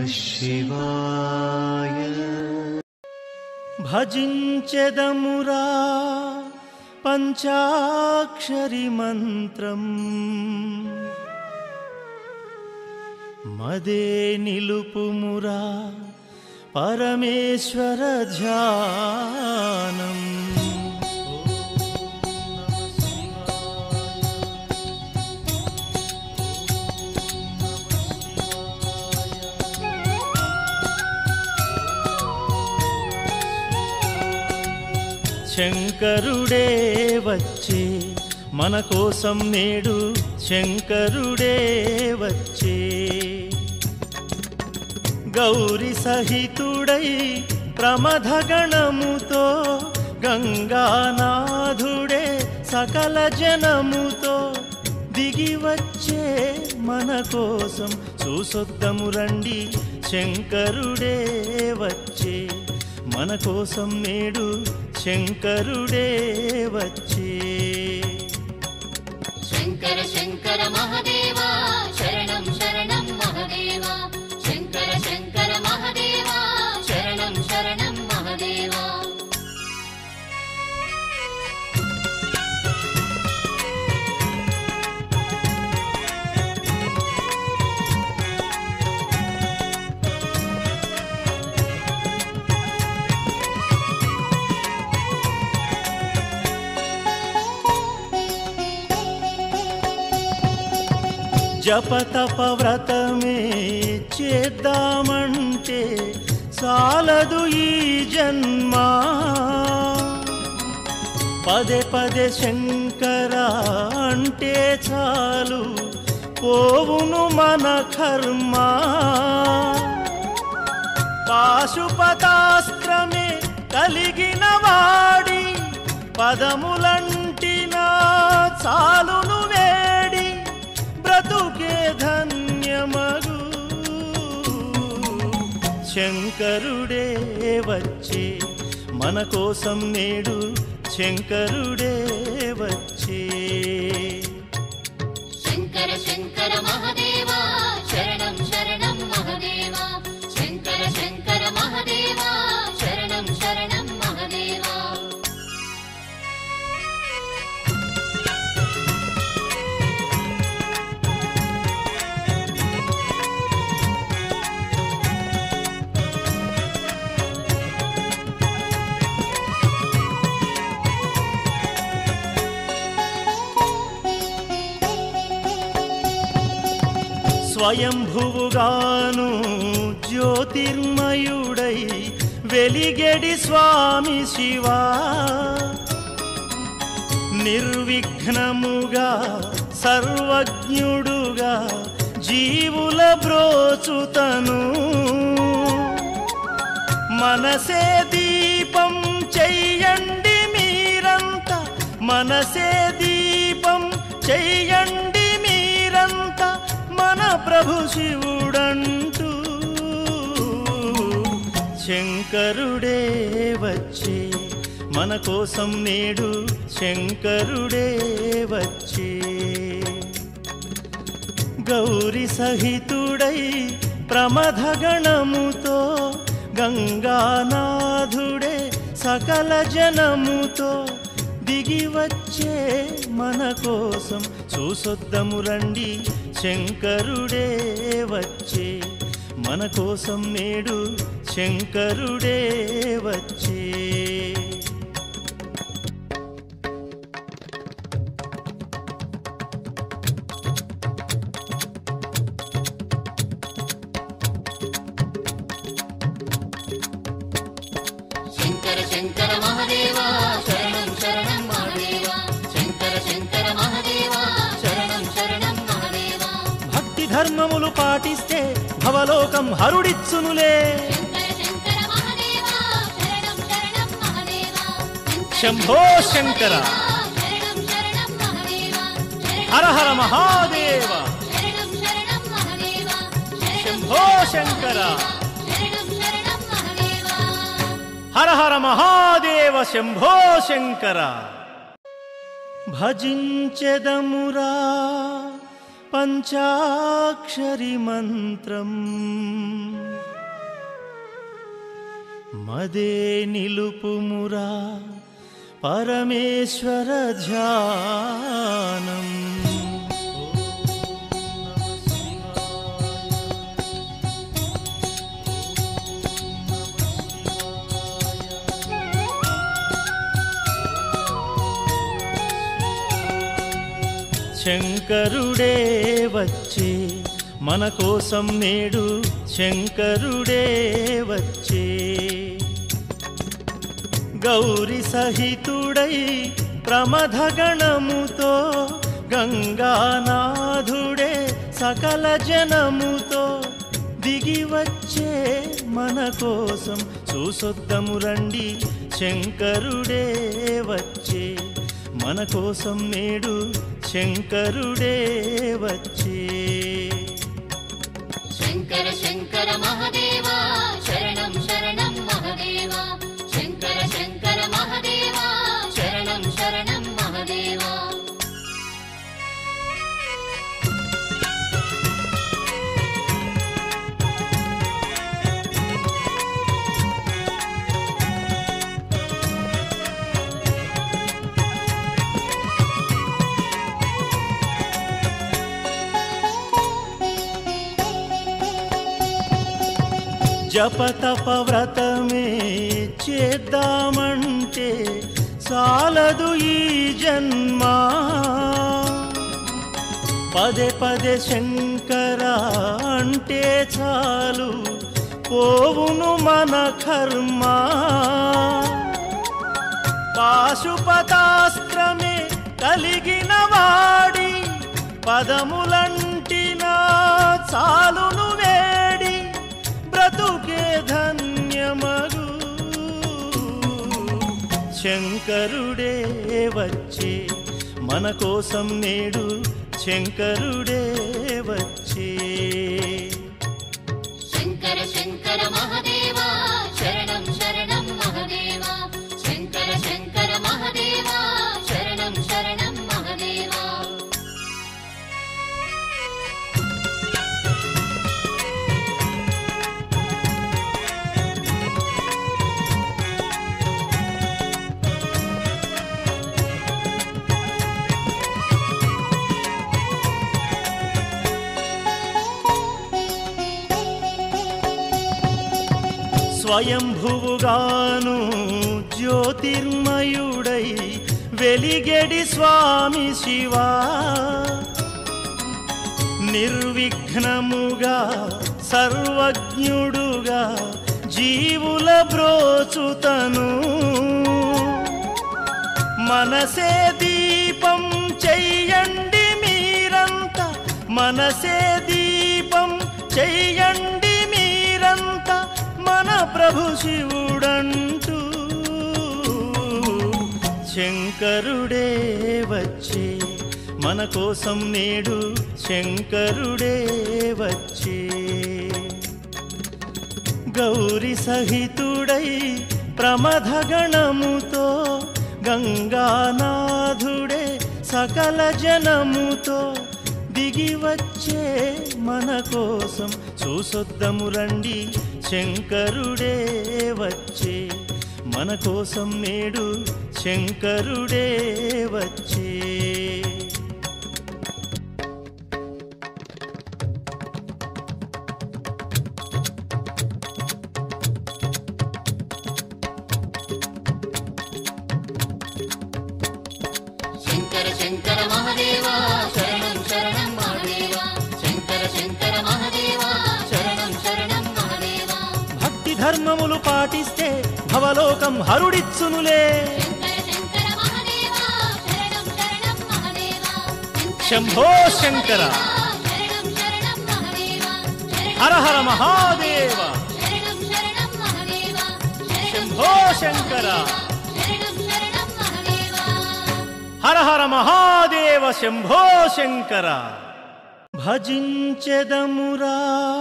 శివాయ భజించెదమురా పంచాక్షరి మంత్రం మదే నిలుపుమురా పరమేశ్వర ధ్యానం శంకరుడే వచ్చే మన కోసం నేడు శంకరుడే వచ్చే గౌరి సహితుడై ప్రమథగణముతో గంగానాథుడే సకల జనముతో దిగి వచ్చే మన కోసం చూసొద్దము రండి శంకరుడే వచ్చే మన కోసం నేడు శంకరుడే వచ్చే శంకర శంకర మహదేవా శరణం శరణం మహదేవా శంకర శంకర మహదేవా శరణం శరణం మహదేవా జపతప వ్రతమే చేద్దామంటే చాలదు ఈ జన్మ పదే పదే శంకర అంటే చాలు పోవును మన కర్మ పాశుపతాస్త్రమే కలిగిన వాడి పదములంటిన చాలును వేడి బ్రతుకే ధన్యమగు శంకరుడే వచ్చే మన కోసం నేడు శంకరుడే వచ్చే శంకర శంకర మహదేవా శరణం శరణం మహదేవా శంకర శంకర మహదేవా శరణం శరణం మహదేవా స్వయంభువుగాను జ్యోతిర్మయుడై వెలిగెడి స్వామి శివా నిర్విఘ్నముగా సర్వజ్ఞుడుగా జీవుల బ్రోచుతను మనసే దీపం చెయ్యండి మీరంతా మనసే దీపం చెయ్యండి మీరంతా మన ప్రభు శివుడంటూ శంకరుడే వచ్చే మన కోసం నేడు శంకరుడే వచ్చే గౌరి సహితుడై ప్రమథగణముతో గంగానాథుడే సకల జనముతో దిగి వచ్చే మన కోసం చూసొద్దము రండి శంకరుడే వచ్చే మన కోసం నేడు శంకరుడే వచ్చే శంకర శంకర మహదేవా శరణం శరణం మహదేవా శంకర శంకర మహదేవా శరణం శరణం మహదేవా భక్తి ధర్మములు పాటిస్తే భవలోకం హరుడిచ్చునులే శంకర శంకర మహదేవా శరణం శరణం మహదేవా శంభో శంకర శరణం శరణం మహదేవా హర హర మహాదేవ శరణం శరణం మహదేవా శంభో శంకర శరణం శరణం మహదేవా హర హర మహాదేవ శంభో శంకర భజించెదమురా పంచాక్షరి మంత్రం మదే నిలుపుమురా పరమేశ్వర ధ్యానం శంకరుడే వచ్చే మన కోసం నేడు శంకరుడే వచ్చే గౌరి సహితుడై ప్రమథగణముతో గంగానాథుడే సకల జనముతో దిగి వచ్చే మన కోసం చూసొద్దము రండి శంకరుడే వచ్చే మన కోసం నేడు శంకరుడే వచ్చే శంకర శంకర మహదేవా శరణం శరణం మహదేవా శంకర శంకర మహదేవా శరణం శరణం మహదేవా జపతప వ్రతమే చేద్దామంటే చాలదు ఈ జన్మ పదే పదే శంకర అంటే చాలు పోవును మన కర్మ పాశుపతాస్త్రమే కలిగిన వాడి పదములంటిన చాలును వేడి బ్రతుకే ధన్యమగు శంకరుడే వచ్చే మన కోసం నేడు శంకరుడే వచ్చే శంకర శంకర మహదేవా శరణం శరణం మహదేవా శంకర శంకర మహదేవా శరణం శరణం మహదేవా స్వయంభువుగాను జ్యోతిర్మయుడై వెలిగెడి స్వామి శివా నిర్విఘ్నముగా సర్వజ్ఞుడుగా జీవుల బ్రోచుతను మనసే దీపం చెయ్యండి మీరంతా మనసే దీపం చెయ్యండి మీరంతా మన ప్రభు శివుడంటూ శంకరుడే వచ్చే మన కోసం నేడు శంకరుడే వచ్చే గౌరి సహితుడై ప్రమథగణముతో గంగానాథుడే సకల జనముతో దిగి వచ్చే మన కోసం చూసొద్దము రండి శంకరుడే వచ్చే మన కోసం నేడు శంకరుడే వచ్చే శంకర శంకర మహదేవా శరణం శరణం మహదేవా శంకర శంకర మహదేవా శరణం శరణం మహదేవా భక్తి ధర్మములు పాటిస్తే భవలోకం హరుడిచ్చునులే శంకర శంకర మహదేవా శరణం శరణం మహదేవా శంభో శంకర శరణం శరణం మహదేవా హర హర మహాదేవ శరణం శరణం మహదేవా శంభో శంకర శరణం శరణం మహదేవా హర హర మహాదేవ శంభో శంకర భజించెదమురా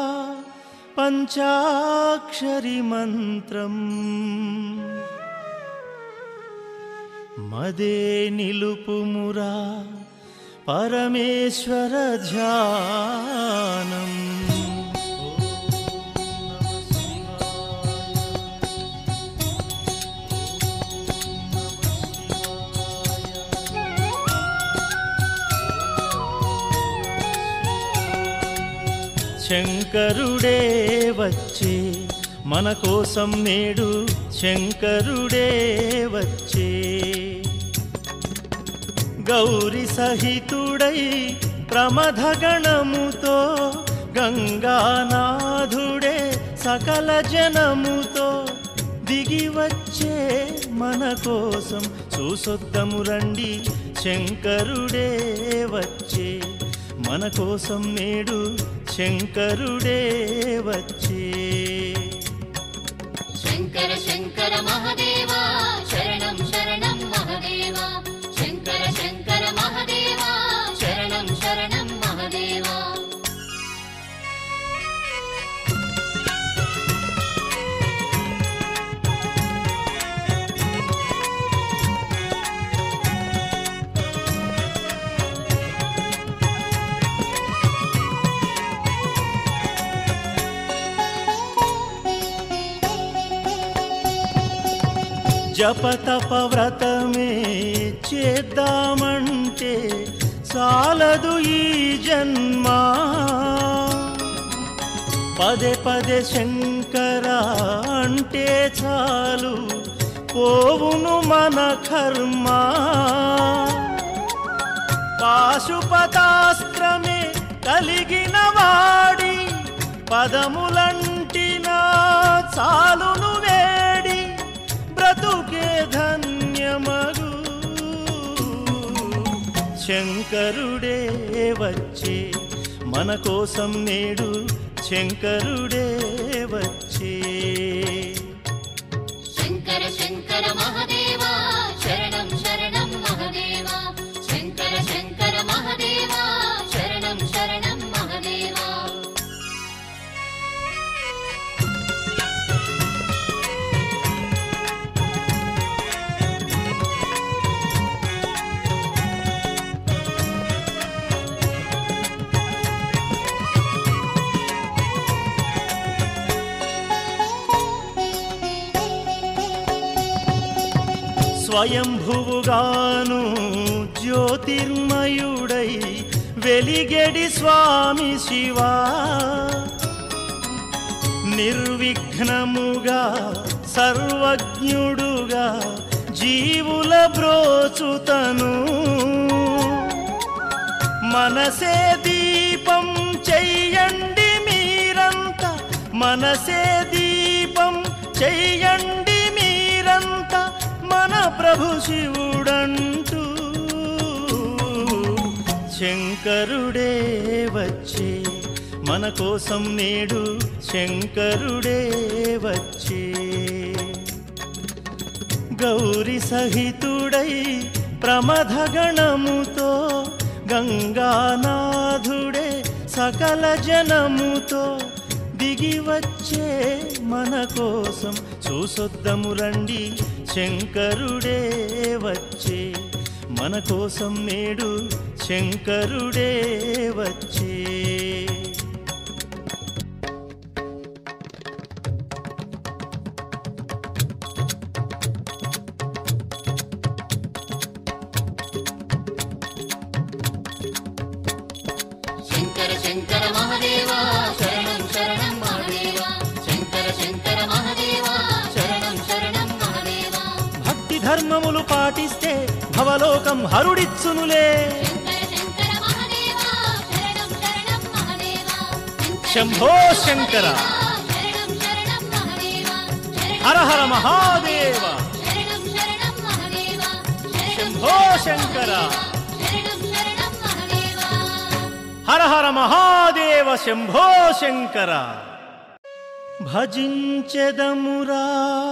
పంచాక్షరి మంత్రం మదే నిలుపుమురా పరమేశ్వర ధ్యానం శంకరుడే వచ్చే మన కోసం నేడు శంకరుడే వచ్చే గౌరి సహితుడై ప్రమథగణముతో గంగానాథుడే సకల జనముతో దిగి వచ్చే మన కోసం చూసొద్దము రండి శంకరుడే వచ్చే మన కోసం నేడు శంకరుడే వచ్చే శంకర శంకర మహదేవా శరణం శరణం మహదేవా శంకర శంకర మహదేవా శరణం శరణం మహదేవా జపతప వ్రతమే చేద్దామంటే చాలదు ఈ జన్మ పదే పదే శంకర అంటే చాలు పోవును మన కర్మ పాశుపతాస్త్రమే కలిగిన వాడి పదములంటిన చాలును వేడి బ్రతుకే ధన్యమగు శంకరుడే వచ్చే మన కోసం నేడు శంకరుడే వచ్చే శంకర శంకర మహదేవా శరణం శరణం మహదేవా శంకర శంకర మహదేవా శరణం శరణం మహదేవా స్వయంభువుగాను జ్యోతిర్మయుడై వెలిగెడి స్వామి శివా నిర్విఘ్నముగా సర్వజ్ఞుడుగా జీవుల బ్రోచుతను మనసే దీపం చెయ్యండి మీరంతా మనసే దీపం చెయ్యండి మీరంతా మన ప్రభు శివుడంటూ శంకరుడే వచ్చే మన కోసం నేడు శంకరుడే వచ్చే గౌరి సహితుడై ప్రమథగణముతో గంగానాథుడే సకల జనముతో దిగి వచ్చే మన కోసం చూసొద్దము రండి శంకరుడే వచ్చే మన కోసం నేడు శంకరుడే వచ్చే శంకర శంకర మహదేవా శరణం శరణం మహదేవా శంకర శంకర మహదేవా శరణం శరణం మహదేవా భక్తి ధర్మములు పాటిస్తే భవలోకం హరుడిచ్చునులే శంకర శంకర మహదేవా శరణం శరణం మహదేవా శంభో శంకర శరణం శరణం మహదేవా హర హర మహాదేవ శరణం శరణం మహదేవా శంభో శంకర శరణం శరణం మహదేవా హర హర మహాదేవ శంభో శంకర భజించెదమురా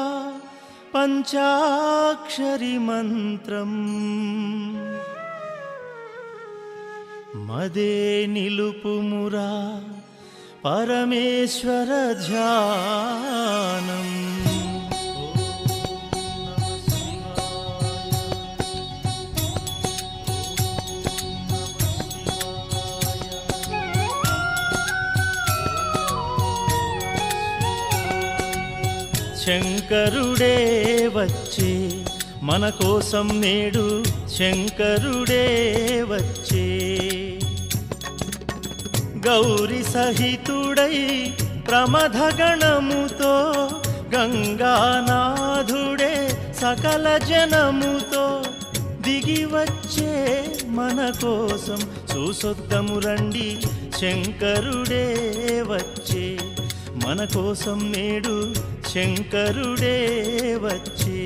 పంచాక్షరి మంత్రం మదే నిలుపుమురా పరమేశ్వర ధ్యానం శంకరుడే వచ్చే మన కోసం నేడు శంకరుడే వచ్చే గౌరి సహితుడై ప్రమథగణముతో గంగానాథుడే సకల జనముతో దిగి వచ్చే మన కోసం చూసొద్దము రండి శంకరుడే వచ్చే మన కోసం నేడు శంకరుడే వచ్చే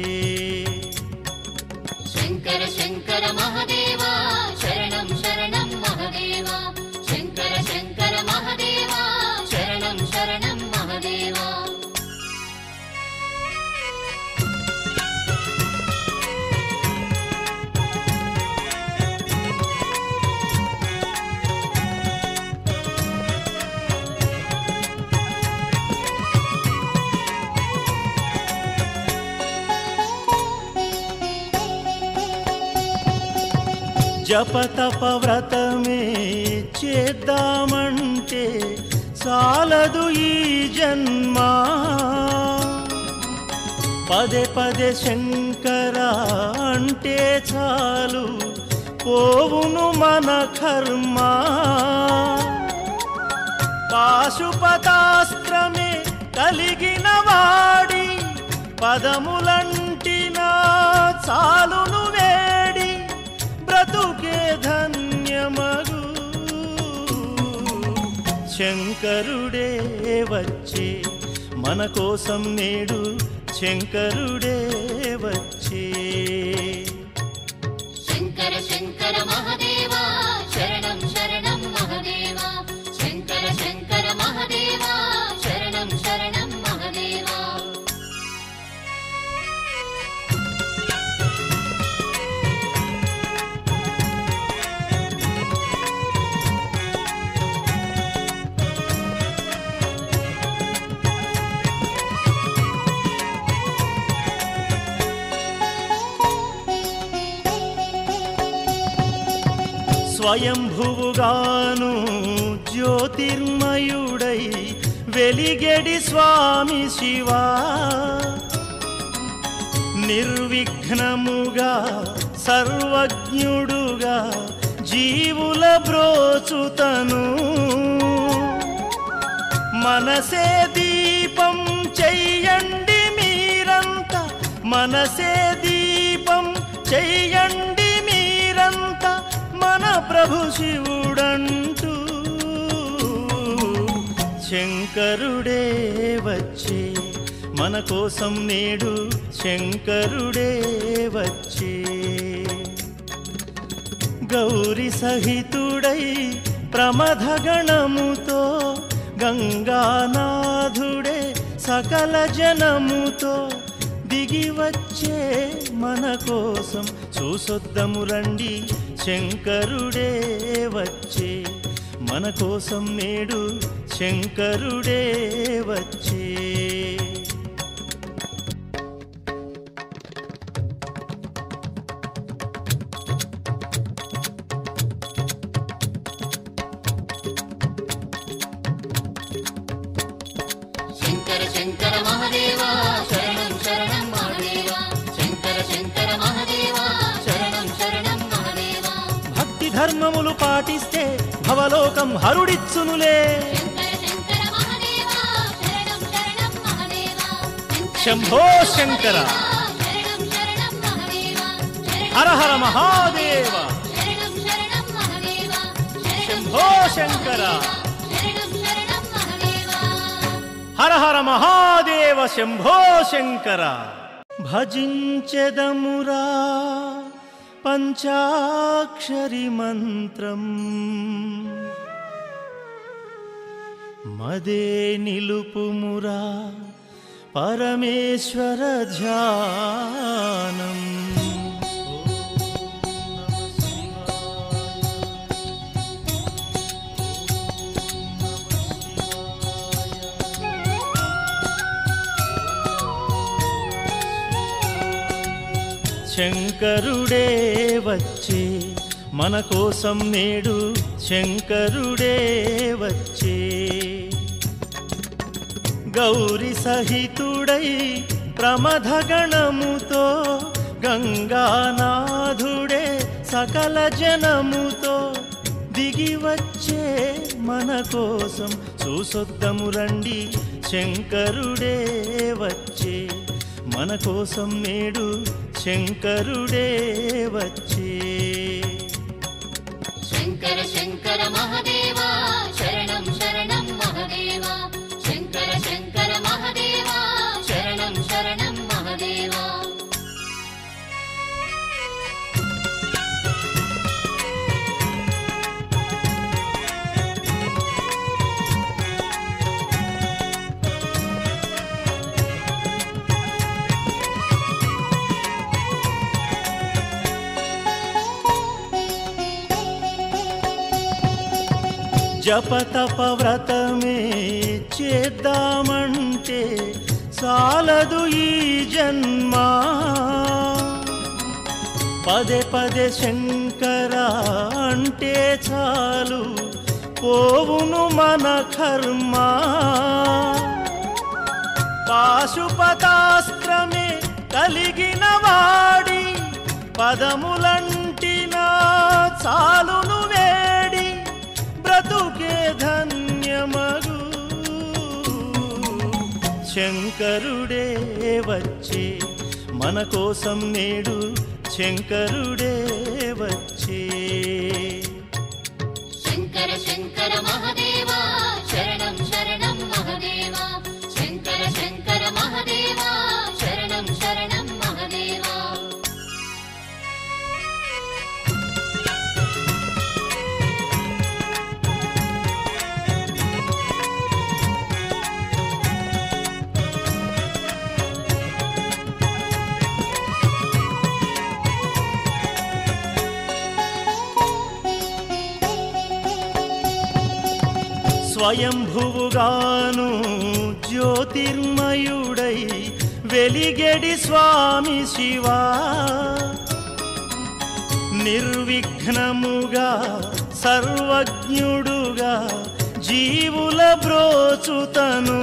శంకర శంకర మహదేవా శరణం శరణం మహదేవా శంకర శంకర మహదేవా శరణం శరణం మహదేవా జపతప వ్రతమే చేద్దామంటే చాలదు ఈ జన్మ పదే పదే శంకర అంటే చాలు పోవును మన కర్మ పాశుపతాస్త్రమే కలిగిన వాడి పదములంటిన చాలును వేడి బ్రతుకే ధన్యమగు శంకరుడే వచ్చే మన కోసం నేడు శంకరుడే వచ్చే శంకర శంకర మహదేవా శరణం శరణం మహదేవా శంకర శంకర మహదేవా శరణం శరణం మహదేవా స్వయంభువుగాను జ్యోతిర్మయుడై వెలిగెడి స్వామి శివా నిర్విఘ్నముగా సర్వజ్ఞుడుగా జీవుల బ్రోచుతను మనసే దీపం చెయ్యండి మీరంతా మనసే దీపం చెయ్యండి మీరంతా మన ప్రభు శివుడంటూ శంకరుడే వచ్చే మన కోసం నేడు శంకరుడే వచ్చే గౌరి సహితుడై ప్రమథగణముతో గంగానాథుడే సకల జనముతో దిగి వచ్చే మన కోసం చూసొద్దము రండి శంకరుడే వచ్చే మన కోసం నేడు శంకరుడే వచ్చే శంకర శంకర మహదేవా శరణం శరణం మహదేవా శంకర శంకర మహదేవా శరణం శరణం మహదేవా భక్తి ధర్మములు పాటిస్తే భవలోకం హరుడిచ్చునులే శంకర శంకర మహదేవా శరణం శరణం మహదేవా శంభో శంకర శరణం శరణం మహదేవా హర హర మహాదేవ శరణం శరణం మహదేవా శంభో శంకర శరణం శరణం మహదేవా హర హర మహాదేవ శంభో శంకర భజించెదమురా పంచాక్షరి మంత్రం మదే నిలుపుమురా పరమేశ్వర ధ్యానం శంకరుడే వచ్చే మన కోసం నేడు శంకరుడే వచ్చే గౌరి సహితుడై ప్రమథగణముతో గంగానాథుడే సకల జనముతో దిగి వచ్చే మన కోసం చూసొద్దము రండి శంకరుడే వచ్చే మన కోసం నేడు శంకరుడే వచ్చే శంకర శంకర మహదేవా శరణం శరణం మహదేవా శంకర శంకర మహదేవా శరణం శరణం మహదేవా జపతప వ్రతమే చేద్దామంటే చాలదు ఈ జన్మ పదే పదే శంకర అంటే చాలు పోవును మన కర్మ పాశుపతాస్త్రమే కలిగిన వాడి పదములంటిన చాలును వేడి బ్రతుకే ధన్యమగు శంకరుడే వచ్చే మన కోసం నేడు శంకరుడే వచ్చే శంకర శంకర మహదేవా శరణం శరణం మహదేవా శంకర శంకర మహదేవా శరణం శరణం మహదేవా స్వయంభువుగాను జ్యోతిర్మయుడై వెలిగెడి స్వామి శివా నిర్విఘ్నముగా సర్వజ్ఞుడుగా జీవుల బ్రోచుతను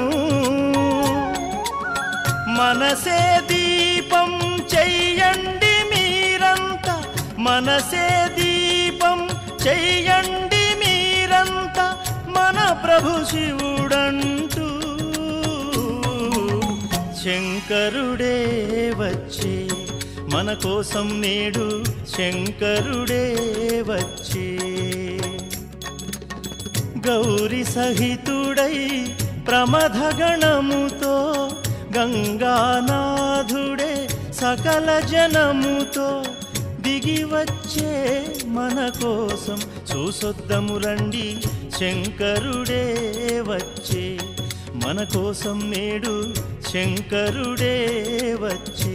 మనసే దీపం చెయ్యండి మీరంతా మనసే దీపం చెయ్యండి మీరంతా మన ప్రభు శివుడంటూ శంకరుడే వచ్చే మన కోసం నేడు శంకరుడే వచ్చే గౌరి సహితుడై ప్రమథగణముతో గంగానాథుడే సకల జనముతో దిగి వచ్చే మన కోసం చూసొద్దము రండి శంకరుడే వచ్చే మన కోసం నేడు శంకరుడే వచ్చే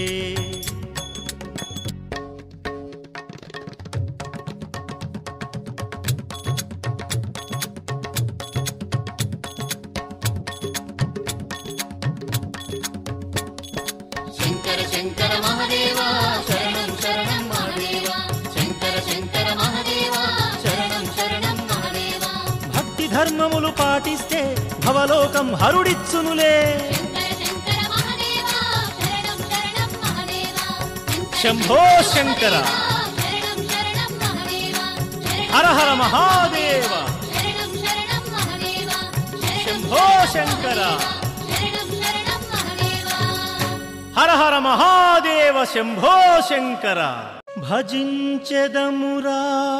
శంకర శంకర మహదేవా శరణం శరణం మహదేవా శంకర శంకర మహదేవా శరణం శరణం మహదేవా భక్తి ధర్మములు పాటిస్తే భవలోకం హరుడిచ్చునులే శంకర శంకర మహదేవా శరణం శరణం మహదేవా శంభో శంకర శరణం శరణం మహదేవా హర హర మహాదేవ శరణం శరణం మహదేవా శంభో శంకర శరణం శరణం మహదేవా హర హర మహాదేవ శంభో శంకర భజించెదమురా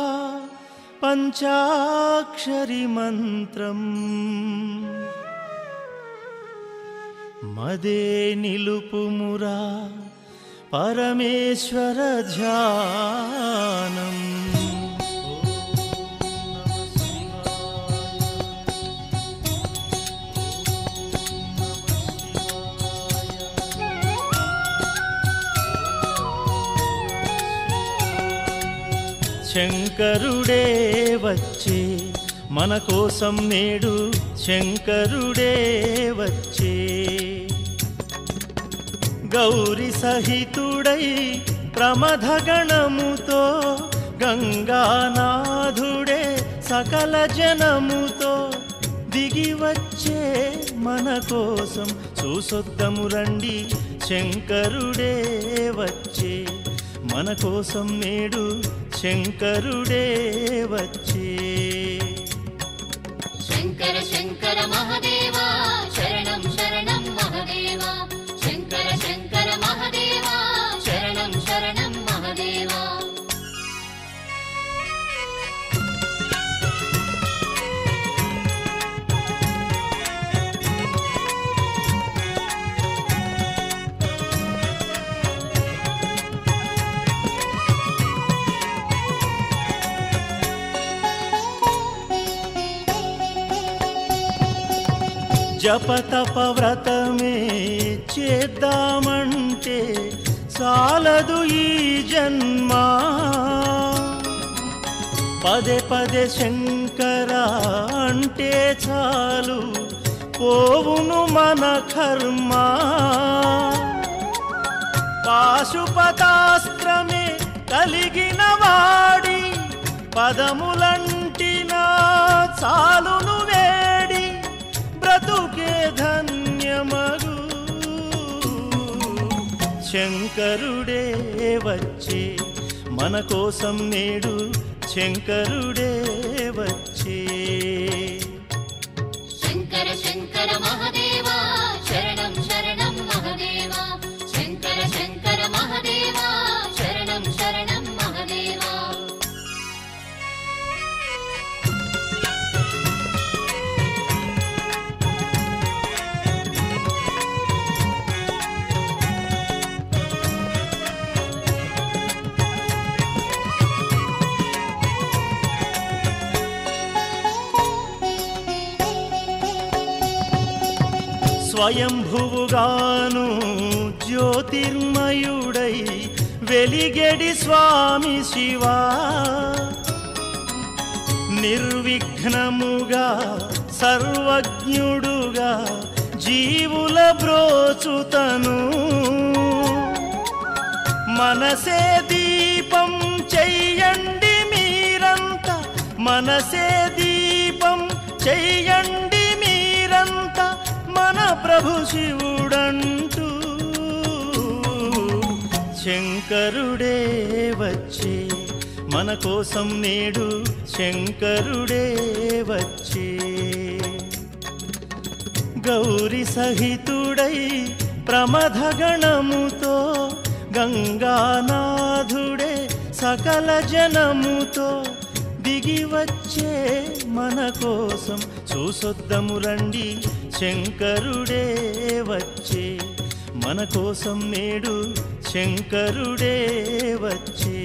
పంచాక్షరి మంత్రం మదే నిలుపుమురా పరమేశ్వర ధ్యానం శంకరుడే వచ్చే మన కోసం నేడు శంకరుడే వచ్చే గౌరి సహితుడై ప్రమథగణముతో గంగానాథుడే సకల జనముతో దిగి వచ్చే మన కోసం చూసొద్దము రండి శంకరుడే వచ్చే మన కోసం నేడు శంకరుడే వచ్చే శంకర శంకర మహదేవా శరణం శరణం మహదేవా శంకర శంకర మహదేవా శరణం శరణం మహదేవా జపతప వ్రతమే చేద్దామంటే చాలదు ఈ జన్మ పదే పదే శంకర అంటే చాలు పోవును మన కర్మ పాశుపతాస్త్రమే కలిగిన వాడి పదములంటిన చాలును వేడి బ్రతుకే ధన్యమగు శంకరుడే వచ్చే మన కోసం నేడు శంకరుడే వచ్చే శంకర శంకర మహదేవా శరణం శరణం మహదేవా శంకర శంకర మహదేవా శరణం శరణం మహదేవా స్వయంభువుగాను జ్యోతిర్మయుడై వెలిగెడి స్వామి శివా నిర్విఘ్నముగా సర్వజ్ఞుడుగా జీవుల బ్రోచుతను మనసే దీపం చెయ్యండి మీరంతా మనసే దీపం చెయ్యండి మీరంతా మన ప్రభు శివుడంటూ శంకరుడే వచ్చే మన కోసం నేడు శంకరుడే వచ్చే గౌరి సహితుడై ప్రమథగణముతో గంగానాథుడే సకల జనముతో దిగి వచ్చే మన కోసం చూసొద్దము రండి శంకరుడే వచ్చే మన కోసం నేడు శంకరుడే వచ్చే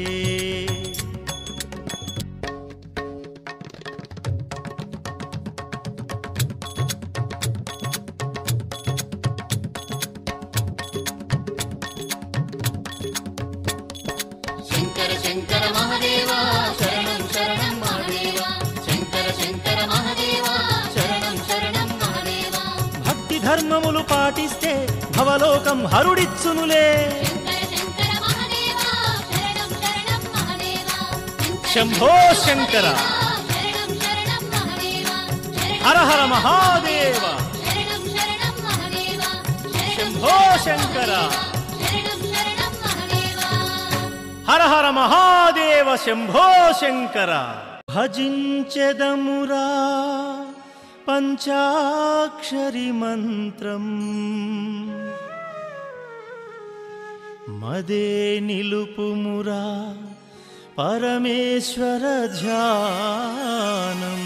శంకర శంకర మహదేవా శరణం శరణం మహదేవా శంకర శంకర మహదేవా శరణం శరణం మహదేవా భక్తి ధర్మములు పాటిస్తే భవలోకం హరుడిచ్చునులే శంకర శంకర మహదేవా శరణం శరణం మహదేవా శంభో శంకర శరణం శరణం మహదేవా హర హర మహాదేవ శరణం శరణం మహదేవా శంభో శంకర శరణం శరణం మహదేవా హర హర మహాదేవ శంభో శంకర భజించెదమురా పంచాక్షరి మంత్రం మదే నిలుపుమురా పరమేశ్వర ధ్యానం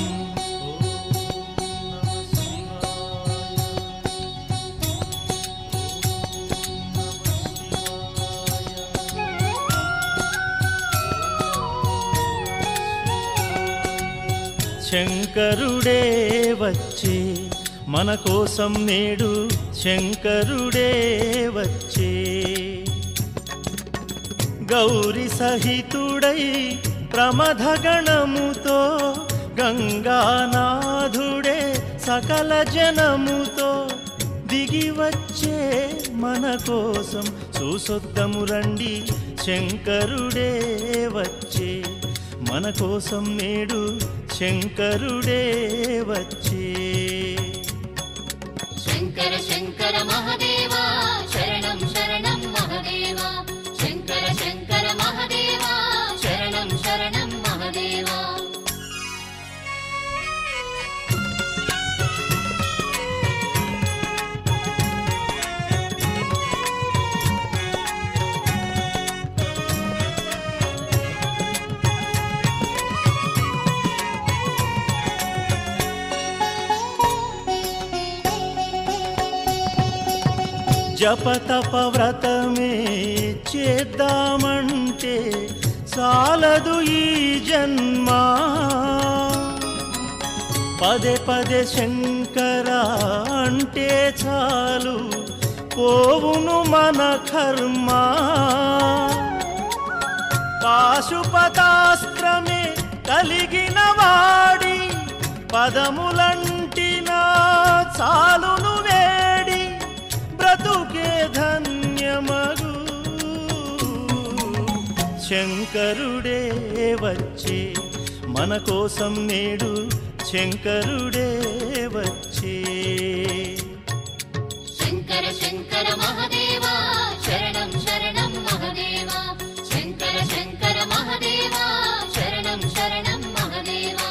శంకరుడే వచ్చే మన కోసం నేడు శంకరుడే వచ్చే గౌరి సహితుడై ప్రమథగణముతో గంగానాథుడే సకల జనముతో దిగి వచ్చే మన కోసం చూసొద్దము రండి శంకరుడే వచ్చే మన కోసం నేడు శంకరుడే వచ్చే జపతప వ్రతమే చేద్దామంటే చాలదు ఈ జన్మా పదే పదే శంకర అంటే చాలు పోవును మన కర్మ పాశుపతాస్త్రమే కలిగిన వాడి పదములంటిన చాలును వేడి బ్రతుకే ధన్యమగు శంకరుడే వచ్చే మన కోసం నేడు శంకరుడే వచ్చే శంకర శంకర మహదేవా శరణం శరణం మహదేవా శంకర శంకర మహదేవా శరణం శరణం మహదేవా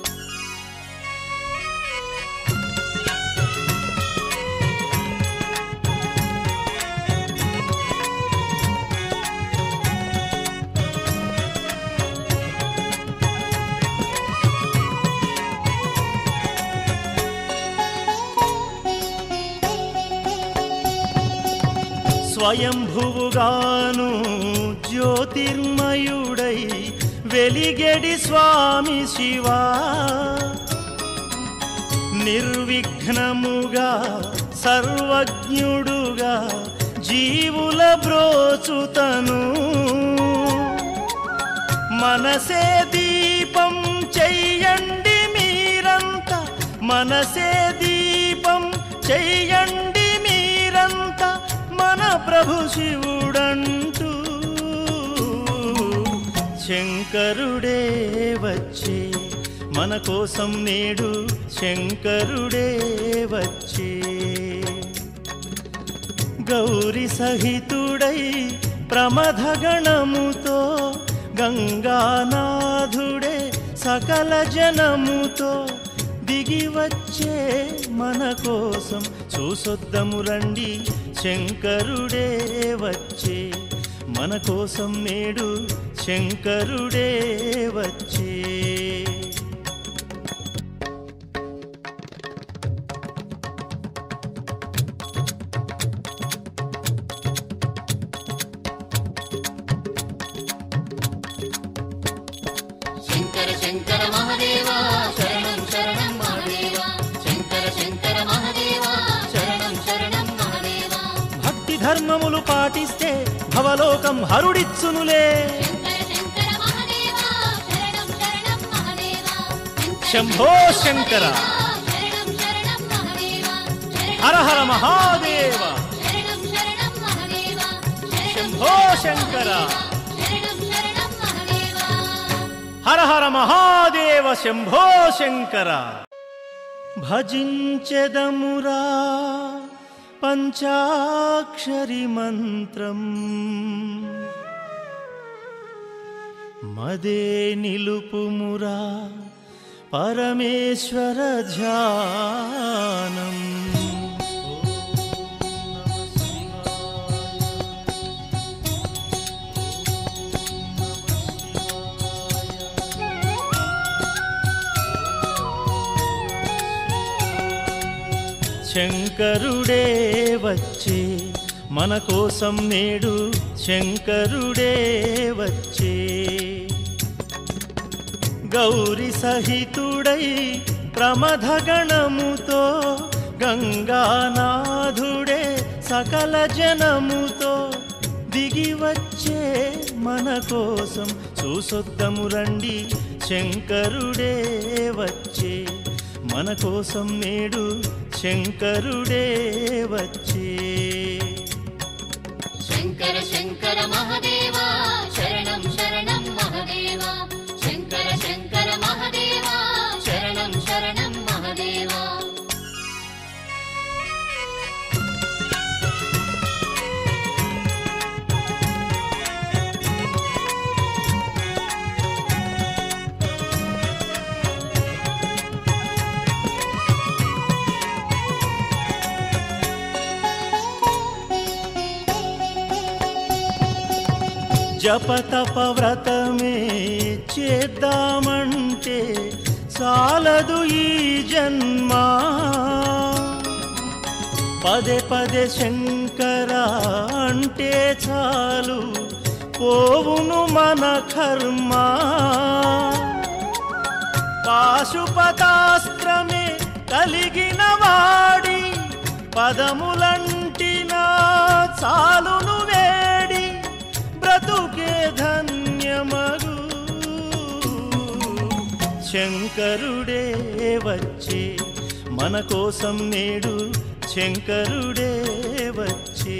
స్వయంభువుగాను జ్యోతిర్మయుడై వెలిగెడి స్వామి శివా నిర్విఘ్నముగా సర్వజ్ఞుడుగా జీవుల బ్రోచుతను మనసే దీపం చెయ్యండి మీరంతా మనసే దీపం చెయ్యండి మీరంతా మన ప్రభు శివుడంటూ శంకరుడే వచ్చే మన కోసం నేడు శంకరుడే వచ్చే గౌరి సహితుడై ప్రమథగణముతో గంగానాథుడే సకల జనముతో దిగి వచ్చే మన కోసం చూసొద్దము రండి శంకరుడే వచ్చే మన కోసం నేడు శంకరుడే వచ్చే శంకర శంకర మహదేవా శరణం శరణం మహదేవా శంకర శంకర మహదేవా శరణం శరణం మహదేవా భక్తి ధర్మములు పాటిస్తే భవలోకం హరుడిచ్చునులే శంకర శంకర మహదేవా శరణం శరణం మహదేవా శంభో శంకర శరణం శరణం మహదేవా హర హర మహాదేవ శరణం శరణం మహదేవా శంభో శంకర శరణం శరణం మహదేవా హర హర మహాదేవ శంభో శంకర భజించెదమురా పంచాక్షరి మంత్రం మదే నిలుపుమురా పరమేశ్వర ధ్యానం శంకరుడే వచ్చే మన కోసం నేడు శంకరుడే వచ్చే గౌరి సహితుడై ప్రమథగణముతో గంగానాథుడే సకల జనముతో దిగి వచ్చే మన కోసం చూసొద్దము రండి శంకరుడే వచ్చే మన కోసం నేడు శంకరుడే వచ్చే శంకర శంకర మహదేవా శరణం శరణం మహదేవా శంకర శంకర మహదేవా శరణం శరణం మహదేవా జపతప వ్రతమే చేద్దామంటే చాలదు ఈ జన్మా పదే పదే శంకర అంటే చాలు పోవును మన కర్మ పాశుపతాస్త్రమే కలిగిన వాడి పదములంటిన చాలును వేడి బ్రతుకే ధన్యమగు శంకరుడే వచ్చే మన కోసం నేడు శంకరుడే వచ్చే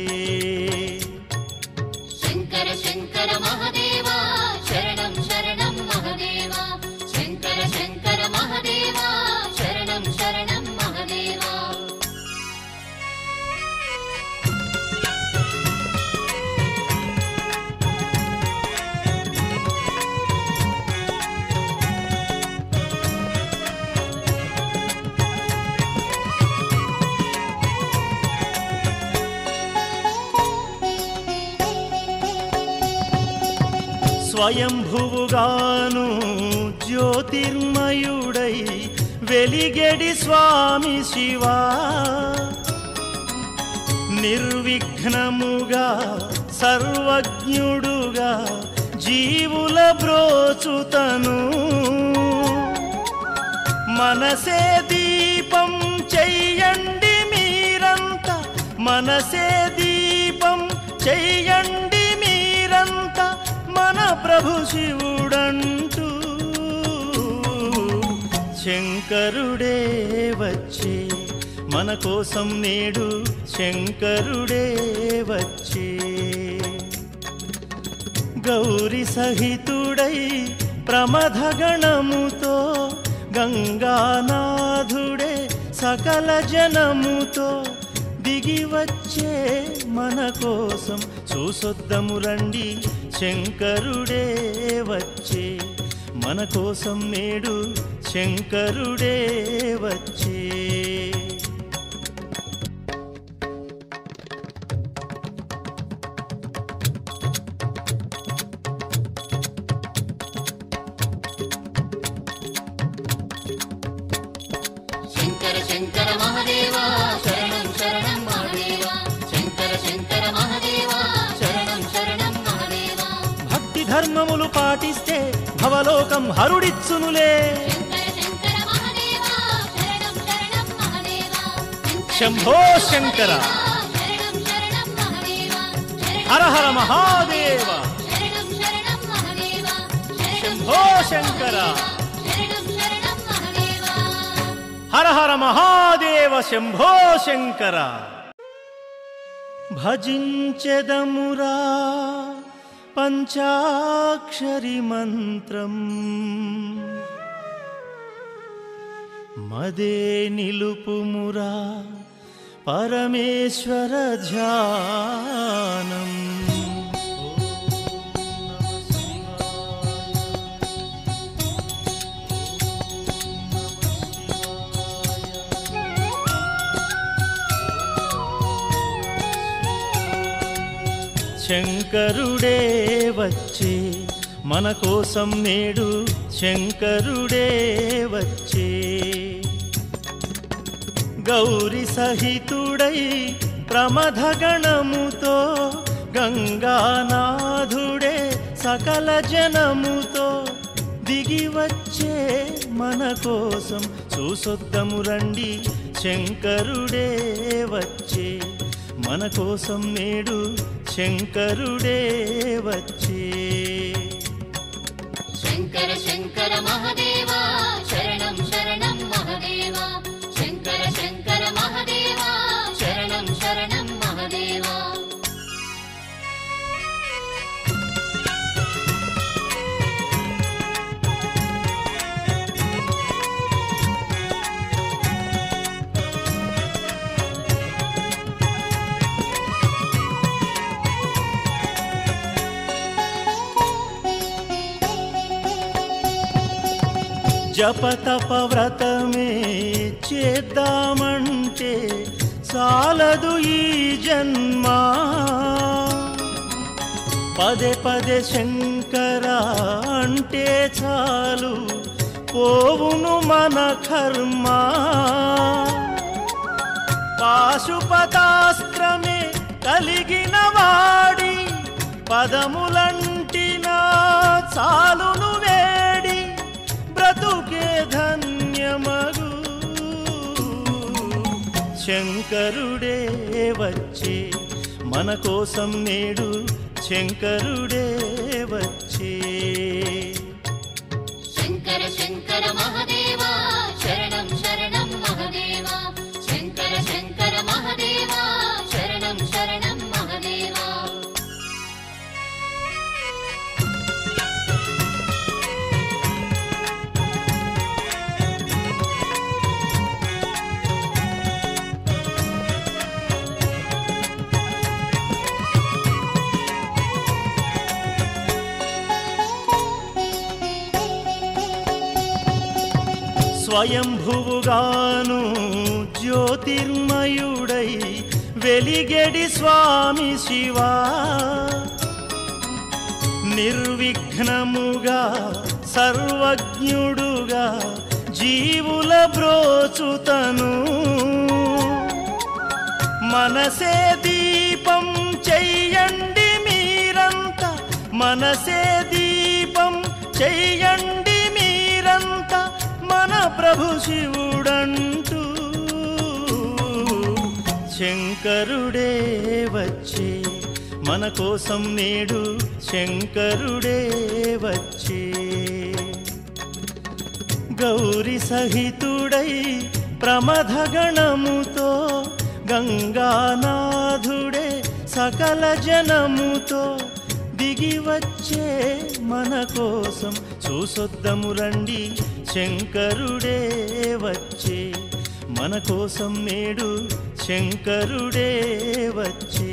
శంకర శంకర మహదేవా శరణం శరణం మహదేవా శంకర శంకర మహదేవా శరణం శరణం మహదేవా స్వయంభువుగాను జ్యోతిర్మయుడై వెలిగెడి స్వామి శివా నిర్విఘ్నముగా సర్వజ్ఞుడుగా జీవుల బ్రోచుతను మనసే దీపం చెయ్యండి మీరంతా మనసే దీపం చెయ్యండి మీరంతా మన ప్రభు శివుడంటూ శంకరుడే వచ్చే మన కోసం నేడు శంకరుడే వచ్చే గౌరి సహితుడై ప్రమథగణముతో గంగానాథుడే సకల జనముతో దిగి వచ్చే మన కోసం చూసొద్దము రండి శంకరుడే వచ్చే మన కోసం నేడు శంకరుడే వచ్చే శంకర శంకర మహదేవా శరణం శరణం మహదేవా శంకర శంకర మహదేవా శరణం శరణం మహదేవా భక్తి ధర్మములు పాటిస్తే భవలోకం హరుడిచ్చునులే శంకర శంకర మహదేవా శరణం శరణం మహదేవా శంభో శంకర శరణం శరణం మహదేవా హర హర మహాదేవ శరణం శరణం మహదేవా శంభో శంకర శరణం శరణం మహదేవా హర హర మహాదేవ శంభో శంకర భజించెదమురా పంచాక్షరి మంత్రం మదే నిలుపుమురా పరమేశ్వర ధ్యానం శంకరుడే వచ్చే మన కోసం నేడు శంకరుడే వచ్చే గౌరి సహితుడై ప్రమథగణముతో గంగానాథుడే సకల జనముతో దిగి వచ్చే మన కోసం చూసొద్దము రండి శంకరుడే వచ్చే మన కోసం నేడు శంకరుడే వచ్చే శంకర శంకర మహదేవా శరణం శరణం మహదేవా శంకర శంకర మహదేవా శరణం శరణం మహదేవా జపతప వ్రతమే చేద్దామంటే చాలదు ఈ జన్మ పదే పదే శంకర అంటే చాలు పోవును మన కర్మ పాశుపతా కలిగిన వాడి పదములంటిన చాలును వేడి బ్రతుకే ధన్యమగు శంకరుడే వచ్చే మన కోసం నేడు శంకరుడే వచ్చే శంకర శంకర మహదేవా శరణం శరణం మహదేవా శంకర శంకర మహదేవా శరణం శరణం మహదేవా స్వయంభువుగాను జ్యోతిర్మయుడై వెలిగెడి స్వామి శివా నిర్విఘ్నముగా సర్వజ్ఞుడుగా జీవుల బ్రోచుతను మనసే దీపం చెయ్యండి మీరంతా మనసే దీపం చెయ్యండి మీరంతా మన ప్రభు శివుడంటూ శంకరుడే వచ్చే మన కోసం నేడు శంకరుడే వచ్చే గౌరి సహితుడై ప్రమథగణముతో గంగానాథుడే సకల జనముతో దిగి వచ్చే మన కోసం చూసొద్దము రండి శంకరుడే వచ్చే మన కోసం నేడు శంకరుడే వచ్చే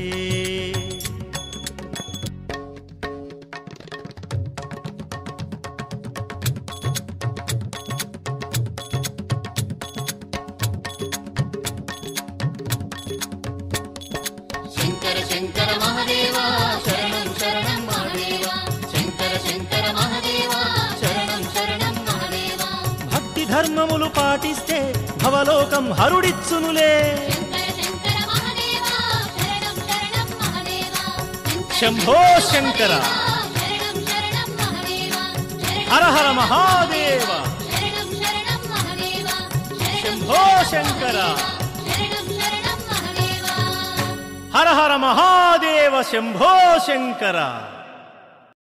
శంకర శంకర మహదేవా శరణం శరణం మహదేవా శంకర శంకర మహదేవా శరణం శరణం మహదేవా భక్తి ధర్మములు పాటిస్తే భవలోకం హరుడిచ్చునులే శంకర శంకర మహదేవా శరణం శరణం మహదేవా శంభో శంకర శరణం శరణం మహదేవా హర హర మహాదేవ శరణం శరణం మహదేవా శంభో శంకర శరణం శరణం మహదేవా హర హర మహాదేవ శంభో శంకర